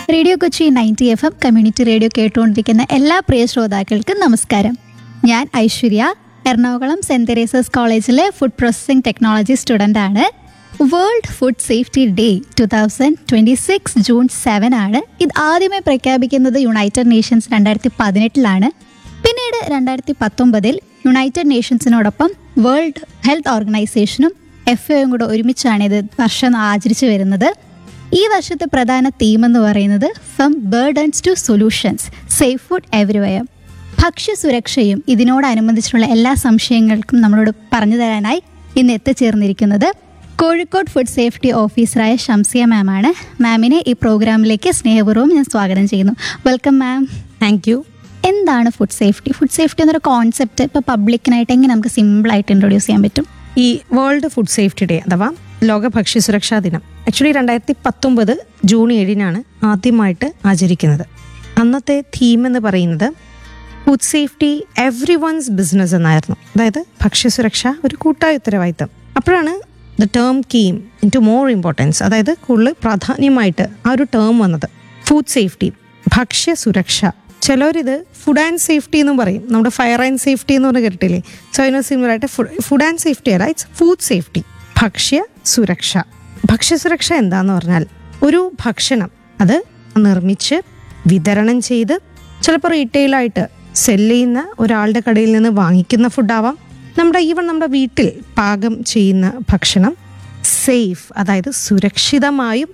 radio Kochi ninety F M community radio കേട്ടുകൊണ്ടിരിക്കുന്ന എല്ലാ പ്രിയ ശ്രോതാക്കൾക്കും നമസ്കാരം ഞാൻ ഐശ്വര്യ എറണാകുളം സെന്റ് തെരേസസ് കോളേജിലെ ഫുഡ് പ്രോസസ്സിംഗ് ടെക്നോളജി സ്റ്റുഡൻ്റ് ആണ് world food safety day two thousand twenty six June seven ആണ് ഇത് ആദ്യമേ പ്രഖ്യാപിക്കുന്നത് യുണൈറ്റഡ് നേഷൻസ് രണ്ടായിരത്തി പതിനെട്ടിലാണ് പിന്നീട് രണ്ടായിരത്തി പത്തൊമ്പതിൽ യുണൈറ്റഡ് നേഷൻസിനോടൊപ്പം വേൾഡ് ഹെൽത്ത് ഓർഗനൈസേഷനും എഫ് എയും കൂടെ ഒരുമിച്ചാണ് ഇത് വർഷം ആചരിച്ചു വരുന്നത് ഈ വർഷത്തെ പ്രധാന തീം എന്ന് പറയുന്നത് from burdens to solutions safe food everywhere ഭക്ഷ്യസുരക്ഷയും ഇതിനോടനുബന്ധിച്ചുള്ള എല്ലാ സംശയങ്ങൾക്കും നമ്മളോട് പറഞ്ഞു തരാനായി ഇന്ന് എത്തിച്ചേർന്നിരിക്കുന്നത് കോഴിക്കോട് ഫുഡ് സേഫ്റ്റി ഓഫീസറായ ഷംസിയ മാം ആണ് മാമിനെ ഈ പ്രോഗ്രാമിലേക്ക് സ്നേഹപൂർവ്വം ഞാൻ സ്വാഗതം ചെയ്യുന്നു വെൽക്കം മാം താങ്ക് യു എന്താണ് ഫുഡ് സേഫ്റ്റി ഫുഡ് സേഫ്റ്റി എന്നൊരു കോൺസെപ്റ്റ് ഇപ്പോൾ പബ്ലിക്കിനായിട്ട് എങ്ങനെ നമുക്ക് സിമ്പിളായിട്ട് ഇൻട്രൊഡ്യൂസ് ചെയ്യാൻ പറ്റും ഈ വേൾഡ് ഫുഡ് സേഫ്റ്റി ഡേ അഥവാ ലോക ഭക്ഷ്യസുരക്ഷാ ദിനം ആക്ച്വലി രണ്ടായിരത്തി പത്തൊമ്പത് ജൂൺ ഏഴിനാണ് ആദ്യമായിട്ട് ആചരിക്കുന്നത് അന്നത്തെ തീം എന്ന് പറയുന്നത് food safety every one's business എന്നായിരുന്നു അതായത് ഭക്ഷ്യസുരക്ഷ ഒരു കൂട്ടായ ഉത്തരവാദിത്തം അപ്പോഴാണ് the term came in to more importance അതായത് കൂടുതൽ പ്രാധാന്യമായിട്ട് ആ ഒരു ടേം വന്നത് ഫുഡ് സേഫ്റ്റി ഭക്ഷ്യസുരക്ഷ ചിലരിത് ഫുഡ് ആൻഡ് സേഫ്റ്റി എന്ന് പറയും നമ്മുടെ ഫയർ ആൻഡ് സേഫ്റ്റി എന്ന് പറഞ്ഞ് കേട്ടില്ലേ സോ അതിന് സിമിലർ ആയിട്ട് ഫുഡ് ആൻഡ് സേഫ്റ്റി അല്ല ഇറ്റ്സ് ഫുഡ് സേഫ്റ്റി ഭക്ഷ്യ സുരക്ഷ ഭക്ഷ്യസുരക്ഷ എന്താന്ന് പറഞ്ഞാൽ ഒരു ഭക്ഷണം അത് നിർമ്മിച്ച് വിതരണം ചെയ്ത് ചിലപ്പോൾ റീറ്റെയിലായിട്ട് സെല് ചെയ്യുന്ന ഒരാളുടെ കടയിൽ നിന്ന് വാങ്ങിക്കുന്ന ഫുഡാവാം നമ്മുടെ ഈവൻ നമ്മുടെ വീട്ടിൽ പാകം ചെയ്യുന്ന ഭക്ഷണം സേഫ് അതായത് സുരക്ഷിതമായും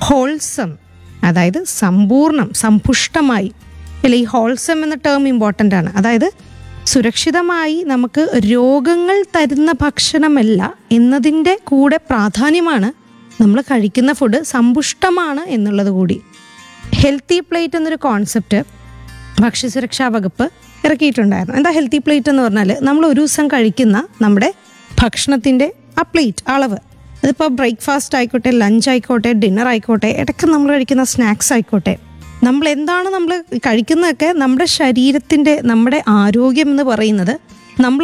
ഹോൾസം അതായത് സമ്പൂർണ്ണം സമ്പുഷ്ടമായി അല്ല ഈ ഹോൾസം എന്ന ടേം ഇമ്പോർട്ടൻ്റ് ആണ് അതായത് സുരക്ഷിതമായി നമുക്ക് രോഗങ്ങൾ തരുന്ന ഭക്ഷണമല്ല എന്നതിൻ്റെ കൂടെ പ്രാധാന്യമാണ് നമ്മൾ കഴിക്കുന്ന ഫുഡ് സമ്പുഷ്ടമാണ് എന്നുള്ളത് കൂടി ഹെൽത്തി പ്ലേറ്റ് എന്നൊരു കോൺസെപ്റ്റ് ഭക്ഷ്യസുരക്ഷാ വകുപ്പ് ഇറക്കിയിട്ടുണ്ടായിരുന്നു എന്താ ഹെൽത്തി പ്ലേറ്റ് എന്ന് പറഞ്ഞാൽ നമ്മൾ ഒരു ദിവസം കഴിക്കുന്ന നമ്മുടെ ഭക്ഷണത്തിൻ്റെ ആ പ്ലേറ്റ് അളവ് അതിപ്പോൾ ബ്രേക്ക്ഫാസ്റ്റ് ആയിക്കോട്ടെ ലഞ്ച് ആയിക്കോട്ടെ ഡിന്നർ ആയിക്കോട്ടെ ഇടയ്ക്ക് നമ്മൾ കഴിക്കുന്ന സ്നാക്സ് ആയിക്കോട്ടെ നമ്മൾ എന്താണ് നമ്മൾ കഴിക്കുന്നതൊക്കെ നമ്മുടെ ശരീരത്തിൻ്റെ നമ്മുടെ ആരോഗ്യം എന്ന് പറയുന്നത് നമ്മൾ